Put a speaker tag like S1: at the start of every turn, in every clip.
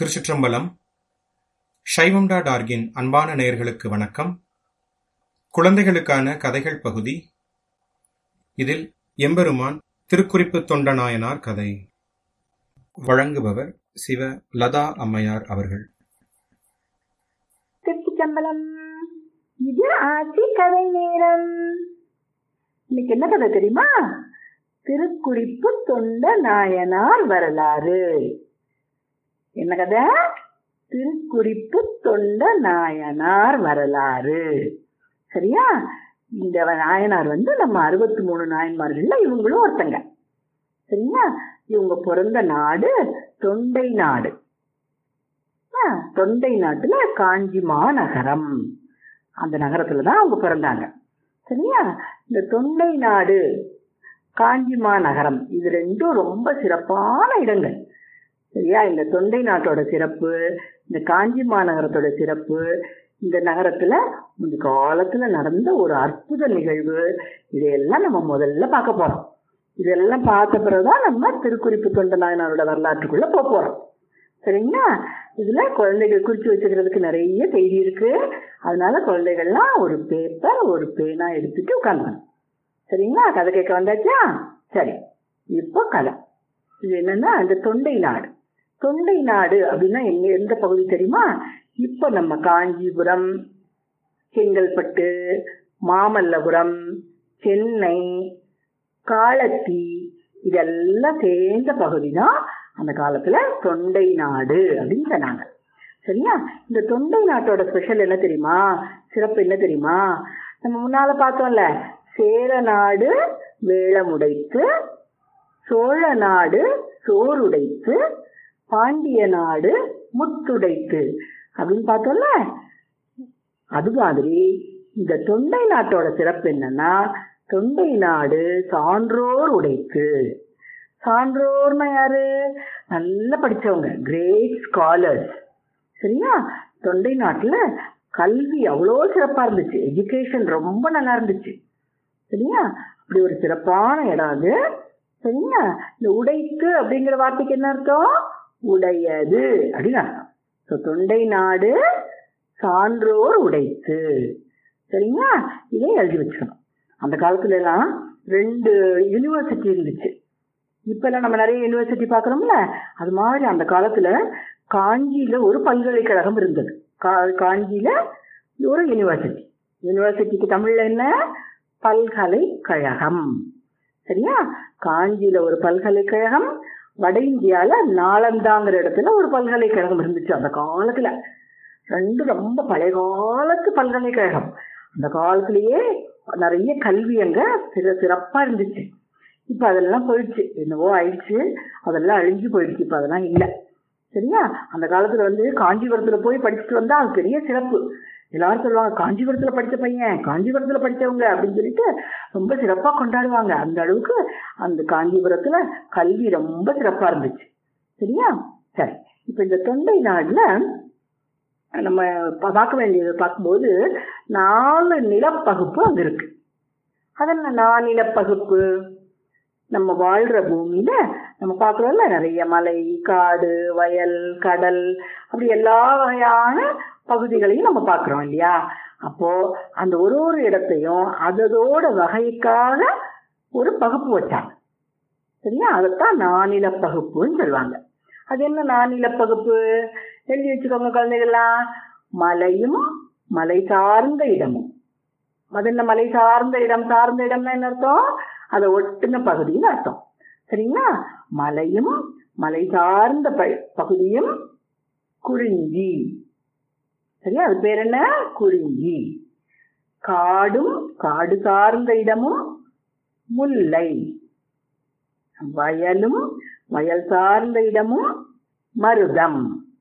S1: திருச்சிற்றம்பலம் சைவம் டாட் ஆர்கின் அன்பான நேயர்களுக்கு வணக்கம் குழந்தைகளுக்கான கதைகள் பகுதி இதில் எம்பெருமான் திருக்குறிப்பு தொண்டநாயனார் கதை வழங்குபவர் சிவ லதா அம்மையார் அவர்கள்
S2: திருச்சிச்சம்பலம் இது ஆட்சி கதை நேரம் இன்னைக்கு என்ன கதை தெரியுமா திருக்குறிப்பு தொண்ட நாயனார் வரலாறு என்ன கதை திருக்குறிப்பு தொண்ட நாயனார் வரலாறு சரியா இந்த நாயனார் வந்து நம்ம அறுபத்தி மூணு நாயன்மார்கள்ல இவங்களும் ஒருத்தங்க சரியா இவங்க பிறந்த நாடு தொண்டை நாடு ஆ, தொண்டை நாட்டுல காஞ்சி மாநகரம் அந்த நகரத்துல தான் அவங்க பிறந்தாங்க சரியா இந்த தொண்டை நாடு காஞ்சி மாநகரம் இது ரெண்டும் ரொம்ப சிறப்பான இடங்கள் சரியா இந்த தொண்டை நாட்டோட சிறப்பு இந்த காஞ்சி மாநகரத்தோட சிறப்பு இந்த நகரத்துல முந்தி காலத்துல நடந்த ஒரு அற்புத நிகழ்வு இதையெல்லாம் நம்ம முதல்ல பார்க்க போறோம் இதெல்லாம் பார்த்த பிறகுதான் நம்ம திருக்குறிப்பு தொண்ட நாயனாரோட வரலாற்றுக்குள்ள போக போறோம் சரிங்களா இதுல குழந்தைகள் குறிச்சு வச்சுக்கிறதுக்கு நிறைய செய்தி இருக்கு அதனால குழந்தைகள்லாம் ஒரு பேப்பர் ஒரு பேனா எடுத்துட்டு உட்காந்துக்கணும் சரிங்களா கதை கேட்க வந்தாச்சா சரி இப்போ கதை இது என்னன்னா இந்த தொண்டை நாடு தொண்டை நாடு அப்படின்னா எங்க எந்த பகுதி தெரியுமா இப்ப நம்ம காஞ்சிபுரம் செங்கல்பட்டு மாமல்லபுரம் சென்னை காளத்தி இதெல்லாம் சேர்ந்த பகுதி தான் அந்த காலத்துல தொண்டை நாடு அப்படின்னு சொன்னாங்க சரியா இந்த தொண்டை நாட்டோட ஸ்பெஷல் என்ன தெரியுமா சிறப்பு என்ன தெரியுமா நம்ம முன்னால பார்த்தோம்ல சேர நாடு வேளமுடைத்து சோழ நாடு சோறுடைத்து பாண்டிய நாடு முத்துடைத்து அப்படின்னு பார்த்தோம்ல அது மாதிரி இந்த தொண்டை நாட்டோட சிறப்பு என்னன்னா தொண்டை நாடு சான்றோர் உடைத்து சான்றோர்னா யாரு நல்லா படிச்சவங்க கிரேட் ஸ்காலர்ஸ் சரியா தொண்டை நாட்டுல கல்வி அவ்வளோ சிறப்பா இருந்துச்சு எஜுகேஷன் ரொம்ப நல்லா இருந்துச்சு சரியா அப்படி ஒரு சிறப்பான இடம் அது சரியா இந்த உடைத்து அப்படிங்கிற வார்த்தைக்கு என்ன அர்த்தம் உடையது அப்படின்னு அர்த்தம் ஸோ தொண்டை நாடு சான்றோர் உடைத்து சரிங்களா இதை எழுதி வச்சுக்கணும் அந்த காலத்துல எல்லாம் ரெண்டு யூனிவர்சிட்டி இருந்துச்சு இப்ப எல்லாம் நம்ம நிறைய யூனிவர்சிட்டி பாக்குறோம்ல அது மாதிரி அந்த காலத்துல காஞ்சியில ஒரு பல்கலைக்கழகம் இருந்தது கா- காஞ்சியில ஒரு யூனிவர்சிட்டி யூனிவர்சிட்டிக்கு தமிழ்ல என்ன பல்கலைக்கழகம் சரியா காஞ்சியில ஒரு பல்கலைக்கழகம் வட இந்தியால நாலந்தாங்கிற இடத்துல ஒரு பல்கலைக்கழகம் இருந்துச்சு அந்த காலத்துல ரெண்டு ரொம்ப பழைய காலத்து பல்கலைக்கழகம் அந்த காலத்திலேயே நிறைய கல்வி அங்க சிற சிறப்பா இருந்துச்சு இப்ப அதெல்லாம் போயிடுச்சு என்னவோ ஆயிடுச்சு அதெல்லாம் அழிஞ்சு போயிடுச்சு இப்ப அதெல்லாம் இல்ல சரியா அந்த காலத்துல வந்து காஞ்சிபுரத்துல போய் படிச்சுட்டு வந்தா அது பெரிய சிறப்பு எல்லாரும் சொல்லுவாங்க காஞ்சிபுரத்துல படிச்ச பையன் காஞ்சிபுரத்துல படிச்சவங்க அப்படின்னு சொல்லிட்டு ரொம்ப சிறப்பா கொண்டாடுவாங்க அந்த அளவுக்கு அந்த காஞ்சிபுரத்துல கல்வி ரொம்ப சிறப்பா இருந்துச்சு சரியா சரி இப்ப இந்த தொண்டை நாடுல நம்ம பா- பார்க்க வேண்டியது பார்க்கும்போது நாலு நிலப்பகுப்பு அங்க இருக்கு அதென்ன நான் நிலப்பகுப்பு நம்ம வாழ்ற பூமியில நம்ம பார்க்குறோம்ல நிறைய மலை காடு வயல் கடல் அப்படி எல்லா வகையான பகுதிகளையும் நம்ம பார்க்குறோம் இல்லையா அப்போ அந்த ஒரு ஒரு இடத்தையும் அதோட வகைக்காக ஒரு பகுப்பு வச்சாங்க சரியா அதைத்தான் நானில பகுப்புன்னு சொல்லுவாங்க அது என்ன நானில பகுப்பு எழுதி வச்சுக்கோங்க குழந்தைகள்லாம் மலையும் மலை சார்ந்த இடமும் அது என்ன மலை சார்ந்த இடம் சார்ந்த இடம்னா என்ன அர்த்தம் அதை ஒட்டுன பகுதின்னு அர்த்தம் சரிங்களா மலையும் மலை சார்ந்த ப- பகுதியும் குறிஞ்சி சரியா அது பேர் என்ன குறிஞ்சி காடும் காடு சார்ந்த இடமும் முல்லை வயலும் வயல் சார்ந்த இடமும் மருதம்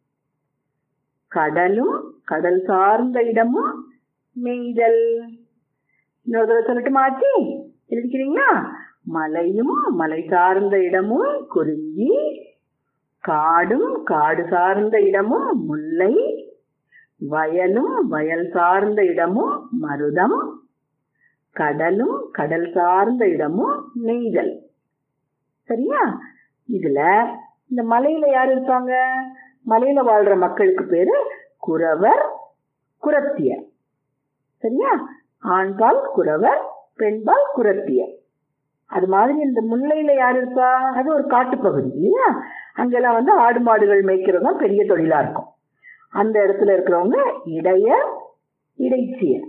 S2: கடலும் கடல் சார்ந்த இடமும் நெய்தல் இன்னொரு தடவை சொல்லட்டுமா ஆச்சி எழுதிக்கிறீங்களா மலையும் மலை சார்ந்த இடமும் குறிஞ்சி காடும் காடு சார்ந்த இடமும் முல்லை வயலும் வயல் சார்ந்த இடமும் மருதம் கடலும் கடல் சார்ந்த இடமும் நெய்தல் சரியா இதுல இந்த மலையில யார் இருப்பாங்க மலையில வாழ்ற மக்களுக்கு பேரு குறவர் குரத்தியர் சரியா ஆண்பால் குறவர் பெண்பால் குரத்தியர் அது மாதிரி இந்த முல்லையில யார் இருப்பா அது ஒரு காட்டுப்பகுதி இல்லையா அங்கெல்லாம் வந்து ஆடு மாடுகள் மேய்க்கிறது தான் பெரிய தொழிலா இருக்கும் அந்த இடத்துல இருக்கிறவங்க இடைய இடைச்சியர்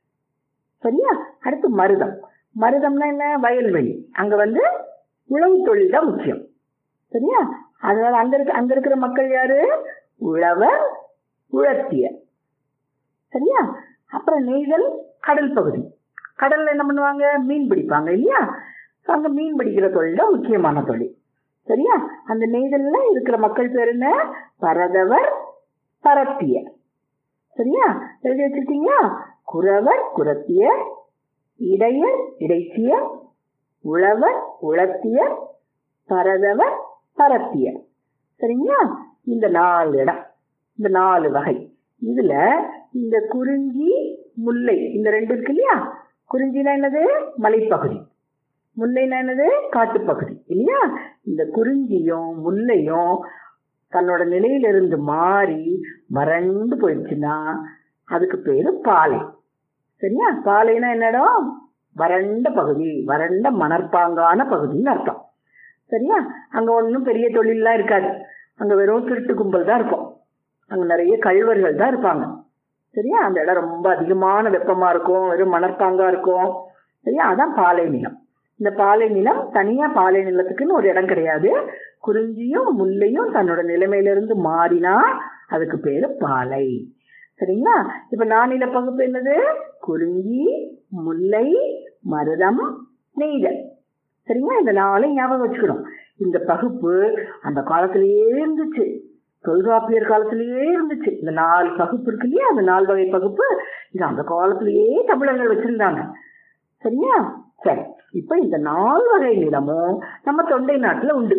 S2: சரியா அடுத்து மருதம் மருதம்னா என்ன வயல்வெளி அங்க வந்து உழவு தொழில் தான் முக்கியம் சரியா அதனால அங்க இருக்க அங்க இருக்கிற மக்கள் யாரு உழவர் உழத்தியர் சரியா அப்புறம் நெய்தல் கடல் பகுதி கடல்ல என்ன பண்ணுவாங்க மீன் பிடிப்பாங்க இல்லையா So, அங்க மீன் பிடிக்கிற தொழில் தான் முக்கியமான தொழில் சரியா அந்த நெய்தல்ல இருக்கிற மக்கள் பேர் என்ன பரதவர் பரத்தியர் சரியா எழுதி வச்சிருக்கீங்களா குறவர் குரத்தியர் இடையர் இடைச்சியர் உழவர் உழத்தியர் பரதவர் பரத்தியர் சரிங்களா இந்த நாலு இடம் இந்த நாலு வகை இதுல இந்த குறிஞ்சி முல்லை இந்த ரெண்டு இருக்கு இல்லையா குறிஞ்சினா என்னது மலைப்பகுதி முல்லைனா என்னது காட்டுப்பகுதி இல்லையா இந்த குறிஞ்சியும் முல்லையும் தன்னோட நிலையிலிருந்து மாறி வறண்டு போயிடுச்சுன்னா அதுக்கு பேரு பாலை சரியா பாலைனா என்னடம் வறண்ட பகுதி வறண்ட மணற்பாங்கான பகுதின்னு அர்த்தம் சரியா அங்க ஒன்றும் பெரிய தொழில்லாம் இருக்காது அங்க வெறும் திருட்டு கும்பல் தான் இருக்கும் அங்க நிறைய கழ்வர்கள் தான் இருப்பாங்க சரியா அந்த இடம் ரொம்ப அதிகமான வெப்பமா இருக்கும் வெறும் மணற்பாங்கா இருக்கும் சரியா அதான் பாலை நிலம் இந்த பாலை நிலம் தனியா பாலை நிலத்துக்குன்னு ஒரு இடம் கிடையாது குறிஞ்சியும் முல்லையும் தன்னோட நிலைமையிலிருந்து மாறினா அதுக்கு பேரு பாலை சரிங்களா இப்ப நானில பகுப்பு என்னது குறிஞ்சி முல்லை மருதம் நெய்தல் சரிங்களா இந்த நாளையும் ஞாபகம் வச்சுக்கணும் இந்த பகுப்பு அந்த காலத்திலேயே இருந்துச்சு தொல்காப்பியர் காலத்திலேயே இருந்துச்சு இந்த நாலு பகுப்பு இருக்கு இல்லையா அந்த நாலு வகை பகுப்பு இது அந்த காலத்திலேயே தமிழர்கள் வச்சிருந்தாங்க சரியா சரி இப்ப இந்த நாலு வகை நிலமும் நம்ம தொண்டை நாட்டுல உண்டு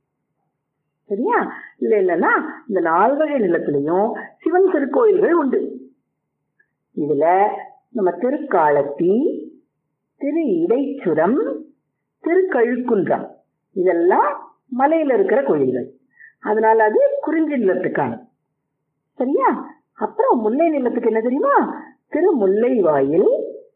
S2: சரியா இல்ல இல்லைன்னா இந்த நாலு வகை நிலத்திலையும் சிவன் திருக்கோயில்கள் உண்டு இதுல நம்ம திருக்காலத்தி திரு இடைச்சுரம் திருக்கழுக்குன்றம் இதெல்லாம் மலையில இருக்கிற கோயில்கள் அதனால அது குறிஞ்சி நிலத்துக்கான சரியா அப்புறம் முல்லை நிலத்துக்கு என்ன தெரியுமா திரு முல்லை வாயில்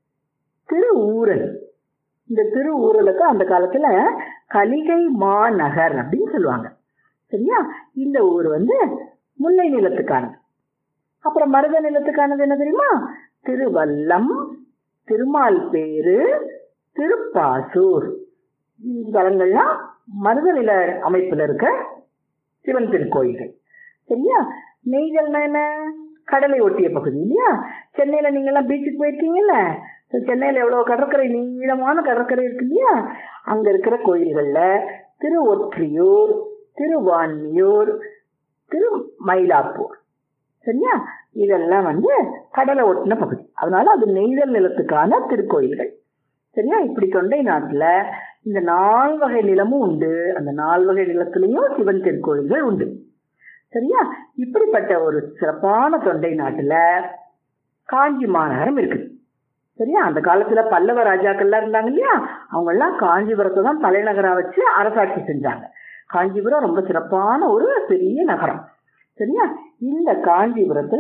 S2: திரு ஊரல் இந்த திரு ஊரலுக்கு அந்த காலத்துல கலிகை மாநகர் அப்படின்னு சொல்லுவாங்க சரியா இந்த ஊர் வந்து முல்லை நிலத்துக்கானது அப்புறம் மருத நிலத்துக்கானது என்ன தெரியுமா திருவல்லம் திருமால் பேரு திருப்பாசூர் இந்த தலங்கள்லாம் மருத நில அமைப்புல இருக்க சிவன் திருக்கோயில்கள் சரியா நெய்தல்னா என்ன கடலை ஒட்டிய பகுதி இல்லையா சென்னையில நீங்க எல்லாம் பீச்சுக்கு போயிருக்கீங்கல்ல So, சென்னையில எவ்வளவு கடற்கரை நீளமான கடற்கரை இருக்கு இல்லையா அங்க இருக்கிற கோயில்கள்ல திரு ஒற்றியூர் திருவான்மியூர் திரு மயிலாப்பூர் சரியா இதெல்லாம் வந்து கடலை ஒட்டின பகுதி அதனால அது நெய்தல் நிலத்துக்கான திருக்கோயில்கள் சரியா இப்படி தொண்டை நாட்டுல இந்த நால் வகை நிலமும் உண்டு அந்த நால் வகை நிலத்திலையும் சிவன் திருக்கோயில்கள் உண்டு சரியா இப்படிப்பட்ட ஒரு சிறப்பான தொண்டை நாட்டுல காஞ்சி மாநகரம் இருக்குது சரியா அந்த காலத்துல பல்லவ ராஜாக்கள்லாம் இருந்தாங்க இல்லையா அவங்க எல்லாம் காஞ்சிபுரத்தை தான் தலைநகரா வச்சு அரசாட்சி செஞ்சாங்க காஞ்சிபுரம் ரொம்ப சிறப்பான ஒரு பெரிய நகரம் சரியா இந்த காஞ்சிபுரத்துல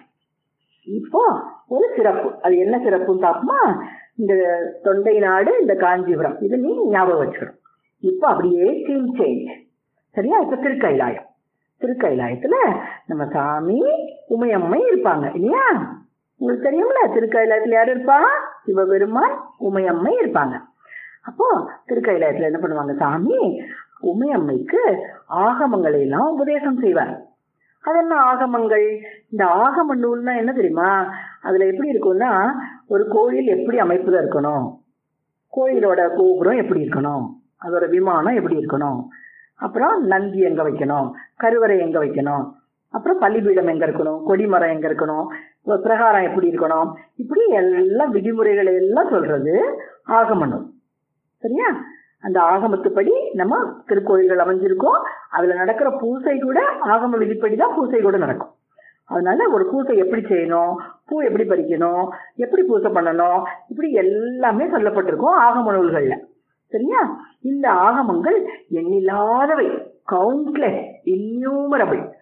S2: இப்போ ஒரு சிறப்பு அது என்ன சிறப்புன்னு பார்ப்போமா இந்த தொண்டை நாடு இந்த காஞ்சிபுரம் இது நீ ஞாபகம் வச்சுக்கணும் இப்போ அப்படியே சீன் சேஞ்ச் சரியா இப்ப திருக்கைலாயம் திருக்கைலாயத்துல நம்ம சாமி உமையம்மை இருப்பாங்க இல்லையா உங்களுக்கு தெரியும்ல திருக்கைலாயத்துல யார் இருப்பா சிவபெருமான் உமையம்மை இருப்பாங்க அப்போ திருக்கைலாயத்துல என்ன பண்ணுவாங்க சாமி உமையம்மைக்கு ஆகமங்களை எல்லாம் உபதேசம் செய்வார் அது என்ன ஆகமங்கள் இந்த ஆகம நூல்னா என்ன தெரியுமா அதுல எப்படி இருக்கும்னா ஒரு கோயில் எப்படி அமைப்புல இருக்கணும் கோயிலோட கோபுரம் எப்படி இருக்கணும் அதோட விமானம் எப்படி இருக்கணும் அப்புறம் நந்தி எங்க வைக்கணும் கருவறை எங்க வைக்கணும் அப்புறம் பள்ளிப்பீடம் எங்க இருக்கணும் கொடிமரம் எங்க இருக்கணும் ஒரு பிரகாரம் எப்படி இருக்கணும் இப்படி எல்லாம் விதிமுறைகளை எல்லாம் சொல்றது ஆகம நூல் சரியா அந்த ஆகமத்துப்படி நம்ம திருக்கோயில்கள் அமைஞ்சிருக்கோம் அதுல நடக்கிற பூசை கூட ஆகம விதிப்படி தான் பூசை கூட நடக்கும் அதனால ஒரு பூசை எப்படி செய்யணும் பூ எப்படி பறிக்கணும் எப்படி பூசை பண்ணணும் இப்படி எல்லாமே சொல்லப்பட்டிருக்கும் ஆகம நூல்கள்ல சரியா இந்த ஆகமங்கள் எண்ணில்லாதவை கவுண்ட்லெஸ் இன்யூமரபிள்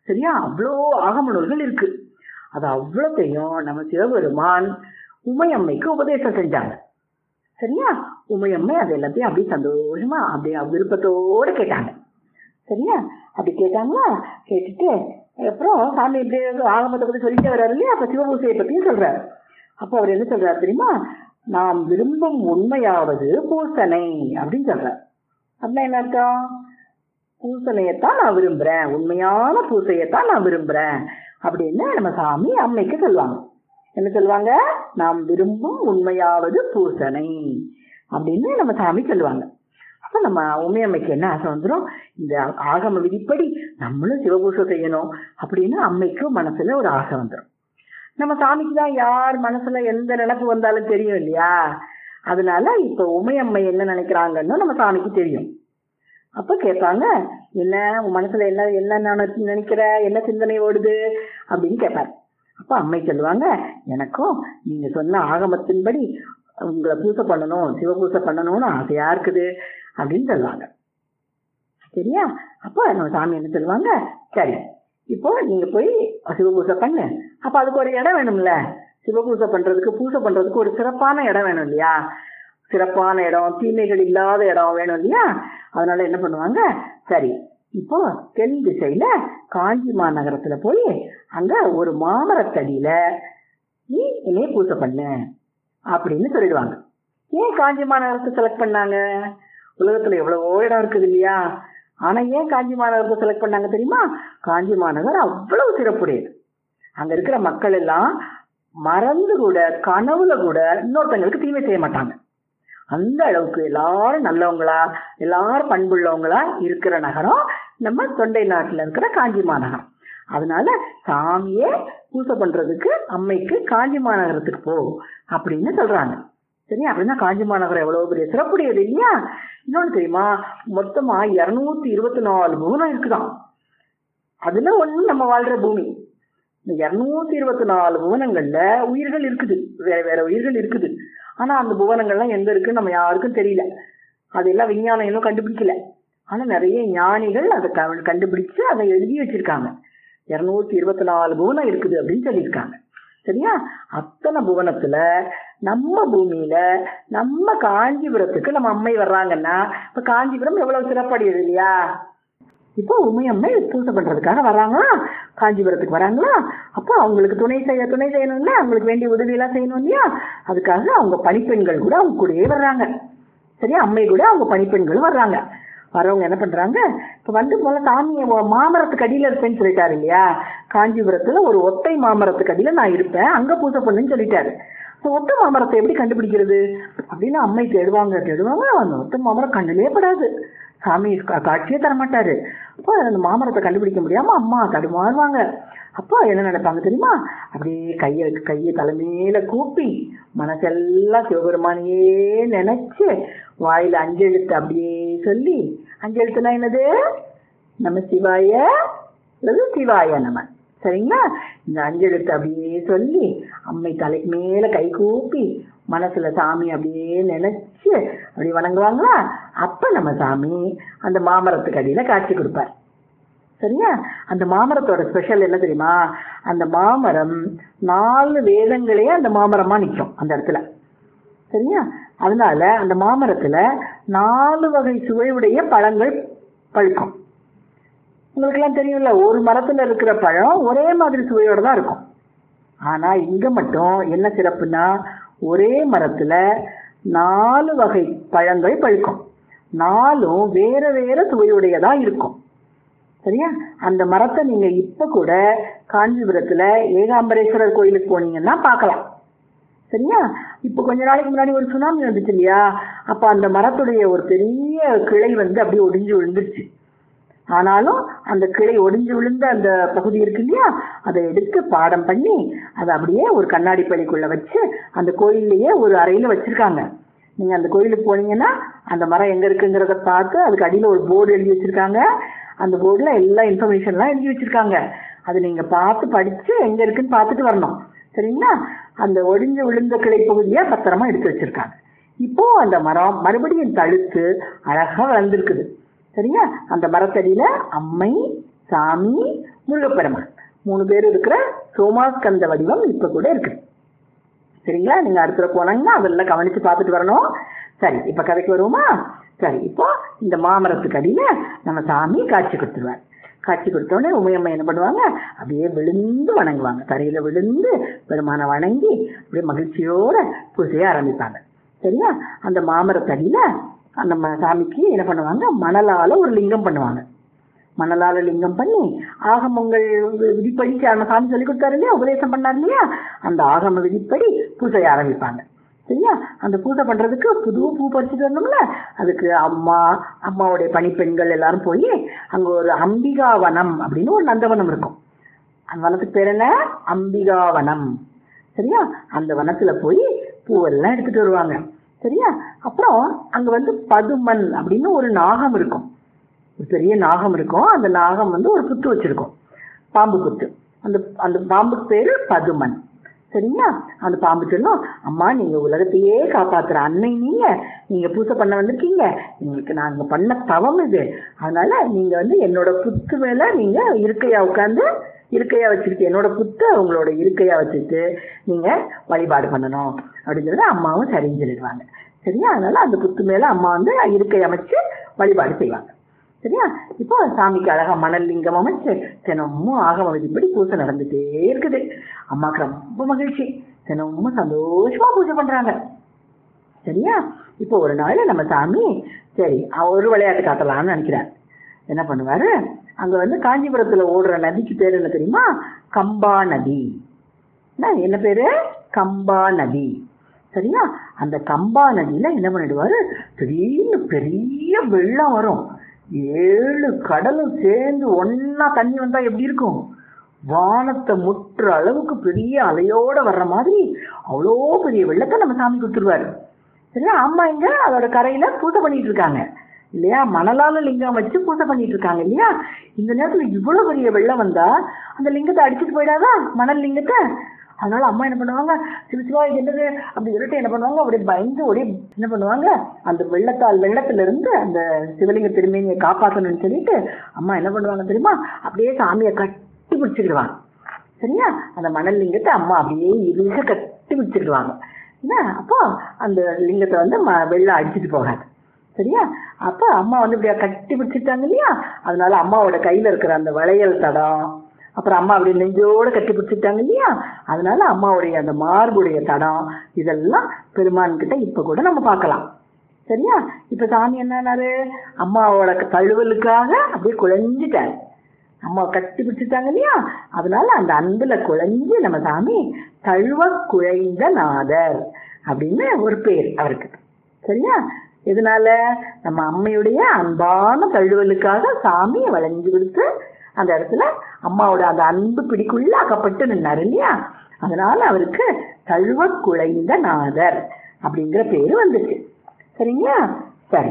S2: சரியா அவ்வளோ ஆகம நூல்கள் இருக்கு அது அவ்வளோத்தையும் நம்ம சிவபெருமான் உமையம்மைக்கு உபதேசம் செஞ்சாங்க சரியா உமையம்மை அது எல்லாத்தையும் அப்படியே சந்தோஷமா அப்படியே விருப்பத்தோட கேட்டாங்க சரியா அப்படி கேட்டாங்களா கேட்டுட்டு அப்புறம் சாமி இப்படி ஆகமத்தை பத்தி சொல்லிட்டே வர்றாரு இல்லையா அப்ப சிவபூசையை பத்தியும் சொல்றாரு அப்போ அவர் என்ன சொல்றாரு தெரியுமா நாம் விரும்பும் உண்மையாவது பூசனை அப்படின்னு சொல்றார் அப்படின்னா என்ன அர்த்தம் பூசணையத்தான் நான் விரும்புறேன் உண்மையான பூசையத்தான் நான் விரும்புறேன் அப்படின்னு நம்ம சாமி அம்மைக்கு சொல்லுவாங்க என்ன சொல்லுவாங்க நாம் விரும்பும் உண்மையாவது பூசனை அப்படின்னு நம்ம சாமி சொல்லுவாங்க அப்ப நம்ம உண்மையம்மைக்கு என்ன ஆசை வந்துடும் இந்த ஆகம விதிப்படி நம்மளும் சிவபூசை செய்யணும் அப்படின்னு அம்மைக்கும் மனசுல ஒரு ஆசை வந்துடும் நம்ம சாமிக்கு தான் யார் மனசுல எந்த நினைப்பு வந்தாலும் தெரியும் இல்லையா அதனால இப்ப உமையம்மை என்ன நினைக்கிறாங்கன்னு நம்ம சாமிக்கு தெரியும் அப்ப கேட்பாங்க என்ன உன் மனசுல என்ன என்ன நினை- நினைக்கிற என்ன சிந்தனை ஓடுது அப்படின்னு கேட்பாரு அப்ப அம்மை சொல்லுவாங்க எனக்கும் நீங்க சொன்ன ஆகமத்தின்படி உங்களை பூசை பண்ணணும் சிவபூசை பண்ணணும்னு ஆசையா இருக்குது அப்படின்னு சொல்லுவாங்க சரியா அப்போ நம்ம சாமி என்ன சொல்லுவாங்க சரி இப்போ நீங்க போய் சிவபூசை பண்ணு அப்ப அதுக்கு ஒரு இடம் வேணும்ல சிவபூசை பண்றதுக்கு பூசை பண்றதுக்கு ஒரு சிறப்பான இடம் வேணும் இல்லையா சிறப்பான இடம் தீமைகள் இல்லாத இடம் வேணும் இல்லையா அதனால என்ன பண்ணுவாங்க சரி இப்போ தென் திசையில காஞ்சி மாநகரத்துல போய் அங்க ஒரு மாமரத்தடியில நீ என்னைய பூசை பண்ணு அப்படின்னு சொல்லிடுவாங்க ஏன் காஞ்சி மாநகரத்தை செலக்ட் பண்ணாங்க உலகத்துல எவ்வளவோ இடம் இருக்குது இல்லையா ஆனா ஏன் காஞ்சி மாநகரத்தை செலக்ட் பண்ணாங்க தெரியுமா காஞ்சி மாநகர் அவ்வளவு சிறப்புடையது அங்க இருக்கிற மக்கள் எல்லாம் மறந்து கூட கனவுல கூட இன்னொருத்தங்களுக்கு தீமை செய்ய மாட்டாங்க அந்த அளவுக்கு எல்லாரும் நல்லவங்களா எல்லாரும் பண்புள்ளவங்களா இருக்கிற நகரம் நம்ம தொண்டை நாட்டுல இருக்கிற காஞ்சி மாநகரம் அதனால சாமியே பூசை பண்றதுக்கு அம்மைக்கு காஞ்சி மாநகரத்துக்கு போ அப்படின்னு சொல்றாங்க சரி அப்படின்னா காஞ்சி மாநகரம் எவ்வளவு பெரிய சிறப்புடையது இல்லையா இன்னொன்னு தெரியுமா மொத்தமா இருநூத்தி இருபத்தி நாலு புவனம் இருக்குதாம் அதுல ஒண்ணு நம்ம வாழ்ற பூமி இந்த இருநூத்தி இருபத்தி நாலு புவனங்கள்ல உயிர்கள் இருக்குது வேற வேற உயிர்கள் இருக்குது ஆனா அந்த புவனங்கள்லாம் எங்க இருக்குன்னு நம்ம யாருக்கும் தெரியல அதெல்லாம் விஞ்ஞானம் இன்னும் கண்டுபிடிக்கல ஆனா நிறைய ஞானிகள் அதை க- கண்டுபிடிச்சு அதை எழுதி வச்சிருக்காங்க இருநூத்தி இருபத்தி நாலு புவனம் இருக்குது அப்படின்னு சொல்லியிருக்காங்க சரியா அத்தனை புவனத்துல நம்ம பூமியில நம்ம காஞ்சிபுரத்துக்கு நம்ம அம்மை வர்றாங்கன்னா இப்ப காஞ்சிபுரம் எவ்வளவு சிறப்படையுது இல்லையா இப்போ உமையம்மை பூசை பண்றதுக்காக வராங்களா காஞ்சிபுரத்துக்கு வராங்களா அப்போ அவங்களுக்கு துணை செய்ய துணை செய்யணும்ல அவங்களுக்கு வேண்டிய உதவி எல்லாம் செய்யணும் இல்லையா அதுக்காக அவங்க பணிப்பெண்கள் கூட அவங்க கூடயே வர்றாங்க சரியா அம்மை கூட அவங்க பணிப்பெண்களும் வர்றாங்க வரவங்க என்ன பண்றாங்க இப்ப வந்து முதல்ல சாமி மாமரத்துக்கு அடியில இருப்பேன்னு சொல்லிட்டாரு இல்லையா காஞ்சிபுரத்துல ஒரு ஒத்தை மாமரத்துக்கு அடியில நான் இருப்பேன் அங்க பூஜை பண்ணுன்னு சொல்லிட்டாரு இந்த ஒத்த மாமரத்தை எப்படி கண்டுபிடிக்கிறது அப்படின்னு அம்மை தேடுவாங்க தேடுவாங்க அந்த ஒத்த மாமரம் கண்ணிலே படாது சாமி கா- காட்சியே தர மாட்டாரு அப்போ அந்த மாமரத்தை கண்டுபிடிக்க முடியாம அம்மா தடுமாறுவாங்க அப்போ என்ன நினைப்பாங்க தெரியுமா அப்படியே கையை கையை தலைமையில கூப்பி மனசெல்லாம் சிவபெருமானையே நினைச்சு வாயில அஞ்செழுத்து அப்படியே சொல்லி அஞ்செழுத்துனா என்னது நம்ம சிவாய அல்லது சிவாய நம சரிங்களா இந்த அஞ்செழுத்து அப்படியே சொல்லி அம்மை தலைக்கு மேல கை கூப்பி மனசுல சாமி அப்படியே நினைச்சு அப்படி வணங்குவாங்களா அப்ப நம்ம சாமி அந்த மாமரத்துக்கு அடியில காட்சி கொடுப்பார் சரியா அந்த மாமரத்தோட ஸ்பெஷல் என்ன தெரியுமா அந்த மாமரம் நாலு வேதங்களே அந்த மாமரமா நிக்கும் அந்த இடத்துல சரியா அதனால அந்த மாமரத்துல நாலு வகை சுவையுடைய பழங்கள் பழுக்கும் உங்களுக்கு எல்லாம் தெரியும்ல ஒரு மரத்துல இருக்கிற பழம் ஒரே மாதிரி சுவையோட தான் இருக்கும் ஆனா இங்க மட்டும் என்ன சிறப்புனா ஒரே மரத்துல நாலு வகை பழங்கள் பழுக்கும் நாலும் வேற வேற சுவையுடையதா இருக்கும் சரியா அந்த மரத்தை நீங்க இப்ப கூட காஞ்சிபுரத்துல ஏகாம்பரேஸ்வரர் கோயிலுக்கு போனீங்கன்னா பார்க்கலாம் சரியா இப்ப கொஞ்ச நாளைக்கு முன்னாடி ஒரு சுனாமி வந்துச்சு இல்லையா அப்ப அந்த மரத்துடைய ஒரு பெரிய கிளை வந்து அப்படியே ஒடிஞ்சு விழுந்துருச்சு ஆனாலும் அந்த கிளை ஒடிஞ்சு விழுந்த அந்த பகுதி இருக்கு இல்லையா அதை எடுத்து பாடம் பண்ணி அதை அப்படியே ஒரு கண்ணாடி பள்ளிக்குள்ள வச்சு அந்த கோயில்லையே ஒரு அறையில வச்சிருக்காங்க நீங்க அந்த கோயிலுக்கு போனீங்கன்னா அந்த மரம் எங்க இருக்குங்கிறத பார்த்து அதுக்கு அடியில ஒரு போர்டு எழுதி வச்சிருக்காங்க அந்த போர்டுல எல்லா இன்ஃபர்மேஷன்லாம் எழுதி வச்சிருக்காங்க அது நீங்க பார்த்து படிச்சு எங்க இருக்குன்னு பார்த்துட்டு வரணும் சரிங்களா அந்த ஒடிஞ்சு விழுந்த கிளை பகுதியை பத்திரமா எடுத்து வச்சிருக்காங்க இப்போ அந்த மரம் மறுபடியும் தழுத்து அழகா வளர்ந்துருக்குது சரியா அந்த மரத்தடியில அம்மை சாமி முருகப்பெருமான் மூணு பேர் இருக்கிற சோமாஸ்கந்த வடிவம் இப்ப கூட இருக்குது சரிங்களா நீங்க அடுத்த தடவை போனாங்கன்னா அதெல்லாம் கவனிச்சு பார்த்துட்டு வரணும் சரி இப்ப கதைக்கு வருவோமா சரி இப்போ இந்த மாமரத்துக்கு அடியில நம்ம சாமி காட்சி கொடுத்துருவார் காட்சி கொடுத்தோடனே உமையம்மா என்ன பண்ணுவாங்க அப்படியே விழுந்து வணங்குவாங்க தரையில விழுந்து பெருமானை வணங்கி அப்படியே மகிழ்ச்சியோட பூஜையை ஆரம்பிப்பாங்க சரியா அந்த மாமரத்தடியில நம்ம சாமிக்கு என்ன பண்ணுவாங்க மணலால ஒரு லிங்கம் பண்ணுவாங்க மணலால லிங்கம் பண்ணி ஆகமங்கள் வி- விதிப்படி நம்ம சாமி சொல்லி கொடுத்தாரு இல்லையா உபதேசம் பண்ணார் இல்லையா அந்த ஆகம விதிப்படி பூஜை ஆரம்பிப்பாங்க சரியா அந்த பூஜை பண்றதுக்கு புது பூ பறிச்சுட்டு வரணும்ல அதுக்கு அம்மா அம்மாவுடைய பணிப்பெண்கள் எல்லாரும் போய் அங்க ஒரு அம்பிகா வனம் அப்படின்னு ஒரு நந்தவனம் இருக்கும் அந்த வனத்துக்கு பேர் என்ன அம்பிகா வனம் சரியா அந்த வனத்துல போய் பூவெல்லாம் எடுத்துட்டு வருவாங்க சரியா அப்புறம் அங்க வந்து பதுமன் அப்படின்னு ஒரு நாகம் இருக்கும் ஒரு பெரிய நாகம் இருக்கும் அந்த நாகம் வந்து ஒரு புத்து வச்சிருக்கும் பாம்பு புத்து அந்த அந்த பாம்புக்கு பேரு பதுமன் சரிங்களா அந்த பாம்பு சொல்லும் அம்மா நீங்க உலகத்தையே காப்பாத்துற அன்னை நீங்க நீங்க பூசை பண்ண வந்திருக்கீங்க உங்களுக்கு நாங்க பண்ண தவம் இது அதனால நீங்க வந்து என்னோட புத்து மேல நீங்க இருக்கையா உட்காந்து இருக்கையா வச்சுக்கிட்டு என்னோட புத்தை உங்களோட இருக்கையா வச்சுட்டு நீங்க வழிபாடு பண்ணணும் அப்படின்னு சொல்லி அம்மாவும் சரின்னு சொல்லிடுவாங்க சரியா அதனால அந்த புத்து மேல அம்மா வந்து இருக்கை அமைச்சு வழிபாடு செய்வாங்க சரியா இப்போ சாமிக்கு அழகா மணல் லிங்கம் அமைச்சு தினமும் ஆகம விதிப்படி பூஜை நடந்துட்டே இருக்குது அம்மாவுக்கு ரொம்ப மகிழ்ச்சி தினமும் சந்தோஷமா பூஜை பண்றாங்க சரியா இப்போ ஒரு நாள் நம்ம சாமி சரி அவ ஒரு விளையாட்டு காட்டலாம்னு நினைக்கிறார் என்ன பண்ணுவாரு அங்க வந்து காஞ்சிபுரத்துல ஓடுற நதிக்கு பேர் என்ன தெரியுமா கம்பா நதி என்ன, என்ன பேரு கம்பா நதி சரியா அந்த கம்பா நதியில என்ன பண்ணிடுவாரு திடீர்னு பெரிய வெள்ளம் வரும் ஏழு கடலும் சேர்ந்து ஒண்ணா தண்ணி வந்தா எப்படி இருக்கும் வானத்தை முட்டுற அளவுக்கு பெரிய அலையோட வர்ற மாதிரி அவ்வளோ பெரிய வெள்ளத்தை நம்ம சாமி கொடுத்துருவாரு சரியா அம்மா இங்க அதோட கரையில பூஜை பண்ணிட்டு இருக்காங்க இல்லையா மணலால லிங்கம் வச்சு பூஜை பண்ணிட்டு இருக்காங்க இல்லையா இந்த நேரத்துல இவ்வளவு பெரிய வெள்ளம் வந்தா அந்த லிங்கத்தை அடிச்சுட்டு போயிடாதா மணல் லிங்கத்தை அதனால அம்மா என்ன பண்ணுவாங்க சிவ சிவா இது என்னது அப்படி சொல்லிட்டு என்ன பண்ணுவாங்க அப்படியே பயந்து அப்படியே என்ன பண்ணுவாங்க அந்த வெள்ளத்தால் வெள்ளத்துல இருந்து அந்த சிவலிங்க திருமேனியை காப்பாற்றணும்னு சொல்லிட்டு அம்மா என்ன பண்ணுவாங்க தெரியுமா அப்படியே சாமியை கட்டி பிடிச்சிக்கிடுவாங்க சரியா அந்த மணல் லிங்கத்தை அம்மா அப்படியே இறுக கட்டி பிடிச்சிக்கிடுவாங்க என்ன அப்போ அந்த லிங்கத்தை வந்து ம- வெள்ளம் அடிச்சிட்டு போகாது சரியா அப்ப அம்மா வந்து இப்படியா கட்டி பிடிச்சிட்டாங்க இல்லையா அதனால அம்மாவோட கையில இருக்கிற அந்த வளையல் தடம் அப்புறம் அம்மா அப்படி நெஞ்சோட கட்டி பிடிச்சிட்டாங்க இல்லையா அதனால அம்மாவுடைய அந்த மார்புடைய தடம் இதெல்லாம் பெருமான் கிட்ட இப்ப கூட நம்ம பார்க்கலாம் சரியா இப்ப சாமி என்னன்னாரு அம்மாவோட தழுவலுக்காக அப்படியே குழஞ்சிட்டாரு அம்மா கட்டி பிடிச்சிட்டாங்க இல்லையா அதனால அந்த அன்புல குழஞ்சு நம்ம சாமி தழுவ குழைந்த நாதர் அப்படின்னு ஒரு பேர் அவருக்கு சரியா இதனால நம்ம அம்மையுடைய அன்பான தழுவலுக்காக சாமி வளைஞ்சு கொடுத்து அந்த இடத்துல அம்மாவோட அந்த அன்பு பிடிக்குள்ள அகப்பட்டு நின்னாரு இல்லையா அதனால அவருக்கு தழுவ குழைந்த நாதர் அப்படிங்கிற பேரு வந்துச்சு சரிங்களா சரி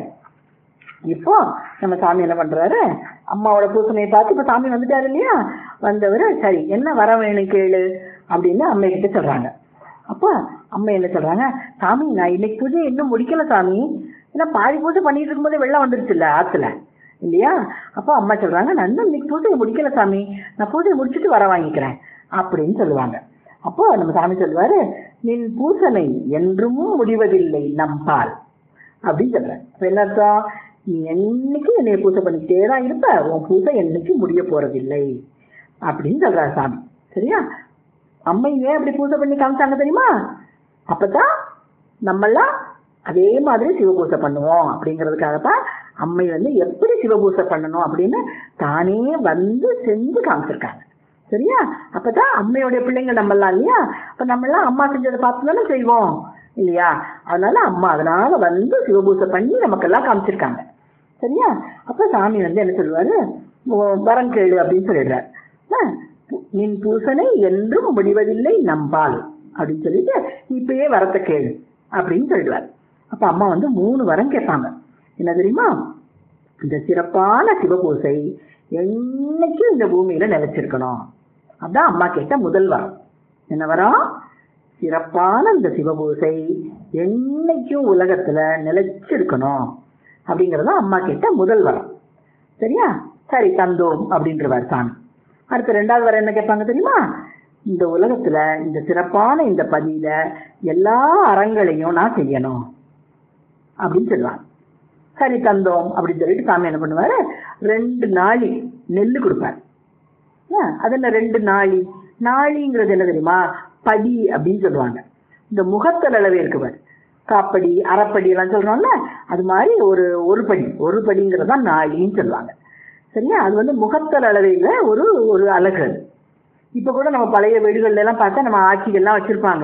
S2: இப்போ நம்ம சாமி என்ன பண்றாரு அம்மாவோட பூசணையை பார்த்து இப்ப சாமி வந்துட்டாரு இல்லையா வந்தவர் சரி என்ன வர வேணும் கேளு அப்படின்னு அம்மை கிட்ட சொல்றாங்க அப்போ அம்மா என்ன சொல்றாங்க சாமி நான் இன்னைக்கு பூஜை இன்னும் முடிக்கல சாமி ஏன்னா பாதி பூஜை பண்ணிட்டு இருக்கும்போதே வெள்ளம் வந்துருச்சுல்ல ஆத்துல இல்லையா அப்போ அம்மா சொல்றாங்க நான் இன்னும் இன்னைக்கு பூஜையை முடிக்கல சாமி நான் பூஜையை முடிச்சுட்டு வர வாங்கிக்கிறேன் அப்படின்னு சொல்லுவாங்க அப்போ நம்ம சாமி சொல்லுவாரு நின் பூசனை என்றும் முடிவதில்லை நம்பால் அப்படின்னு சொல்றேன் அப்ப என்ன அர்த்தம் நீ என்னைக்கு என்னைய பூஜை பண்ணிக்கிட்டே தான் இருப்ப உன் பூஜை என்னைக்கு முடிய போறதில்லை அப்படின்னு சொல்றாரு சாமி சரியா அம்மை ஏன் அப்படி பூஜை பண்ணி காமிச்சாங்க தெரியுமா அப்பதான் நம்மெல்லாம் அதே மாதிரி சிவபூசை பண்ணுவோம் அப்படிங்கிறதுக்காக தான் அம்மை வந்து எப்படி சிவபூசை பண்ணணும் அப்படின்னு தானே வந்து செஞ்சு காமிச்சிருக்காங்க சரியா அப்பதான் அம்மையோடைய பிள்ளைங்க நம்மெல்லாம் இல்லையா அப்ப நம்மெல்லாம் அம்மா செஞ்சதை பார்த்து தானே செய்வோம் இல்லையா அதனால அம்மா அதனால வந்து சிவபூசை பண்ணி நமக்கெல்லாம் காமிச்சிருக்காங்க சரியா அப்ப சாமி வந்து என்ன சொல்லுவாரு "உ- வரம் கேளு அப்படின்னு சொல்லிடுறாரு ஆ, நின் பூசனை என்றும் முடிவதில்லை நம்பால் அப்படின்னு சொல்லிட்டு "நீ இப்பயே வரத்தை கேளு அப்படின்னு சொல்லிடுவார் அப்ப அம்மா வந்து மூணு வரம் கேட்பாங்க என்ன தெரியுமா இந்த சிறப்பான சிவபூசை என்னைக்கும் இந்த பூமியில நிலைச்சிருக்கணும் அதான் அம்மா கேட்ட முதல் வரம் என்ன வரம் சிறப்பான இந்த சிவபூசை என்னைக்கும் உலகத்துல நிலைச்சிருக்கணும் அப்படிங்கறது அம்மா கேட்ட முதல் வரம் சரியா சரி தந்தோம் அப்படின்றவர் சாமி அடுத்து ரெண்டாவது வர என்ன கேட்பாங்க தெரியுமா இந்த உலகத்துல இந்த சிறப்பான இந்த பதியில எல்லா அறங்களையும் நான் செய்யணும் அப்படின்னு சொல்லுவாங்க சரி தந்தோம் அப்படின்னு சொல்லிட்டு சாமி என்ன பண்ணுவாரு ரெண்டு நாளி நெல் கொடுப்பாரு ஏன், அது என்ன ரெண்டு நாளி நாளிங்கிறது என்ன தெரியுமா படி அப்படின்னு சொல்லுவாங்க இந்த முகத்தல் அளவு இருக்கு பாரு காப்படி அரைப்படி எல்லாம் சொல்றோம்ல அது மாதிரி ஒரு ஒரு படி ஒரு படிங்கிறது தான் நாளின்னு சொல்லுவாங்க சரியா அது வந்து முகத்தல் அளவையில ஒரு ஒரு அழகு அது. இப்ப கூட நம்ம பழைய வீடுகள்ல எல்லாம் பார்த்தா நம்ம ஆட்சிகள்லாம் வச்சிருப்பாங்க